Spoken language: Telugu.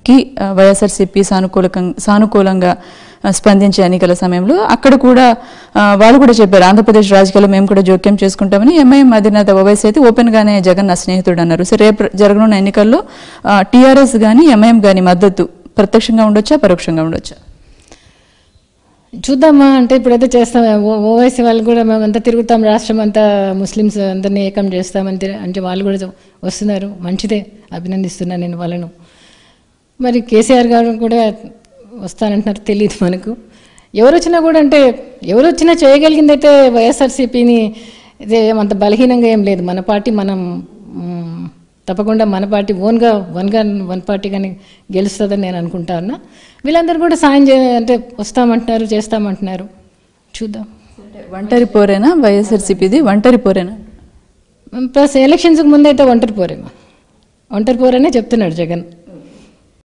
కి ఆ, వైఎస్ఆర్సీపీ సానుకూలకం సానుకూలంగా ఆ, స్పందించే ఎన్నికల సమయంలో అక్కడ కూడా ఆ, వాళ్ళు కూడా చెప్పారు ఆంధ్రప్రదేశ్ రాజకీయాల్లో మేము కూడా జోక్యం చేసుకుంటామని ఎంఐఎం అధినేత ఓవైసీ అయితే ఓపెన్ గానే జగన్ నా స్నేహితుడు అన్నారు సో రేపు జరగనున్న ఎన్నికల్లో టీఆర్ఎస్ కానీ ఎంఐఎం కానీ మద్దతు ప్రత్యక్షంగా ఉండొచ్చా పరోక్షంగా ఉండొచ్చా చూద్దామా అంటే ఇప్పుడైతే చేస్తాం ఓ- ఓవైసీ వాళ్ళు కూడా మేము అంతా తిరుగుతాం రాష్ట్రం అంతా ముస్లిమ్స్ అందరినీ ఏకం చేస్తామని తె- అంటే వాళ్ళు కూడా వస్తున్నారు మంచిదే అభినందిస్తున్నాను నేను వాళ్ళను మరి కేసీఆర్ గారు కూడా వస్తానంటున్నారు తెలియదు మనకు ఎవరు వచ్చినా కూడా అంటే ఎవరు వచ్చినా చేయగలిగింది అయితే వైఎస్ఆర్సీపీని ఇదే అంత బలహీనంగా ఏం లేదు మన పార్టీ మనం మ్, తప్పకుండా మన పార్టీ ఓన్గా వన్గా వన్ పార్టీ కానీ గెలుస్తుందని నేను అనుకుంటా ఉన్నా వీళ్ళందరూ కూడా సాయం చే అంటే వస్తామంటున్నారు చేస్తామంటున్నారు చూద్దాం అంటే ఒంటరి పోరేనా వైఎస్ఆర్సీపీది ఒంటరి పోరేనా ప్లస్ ఎలక్షన్స్కి ముందు అయితే ఒంటరి పోరేమా ఒంటరి పోరనే చెప్తున్నాడు జగన్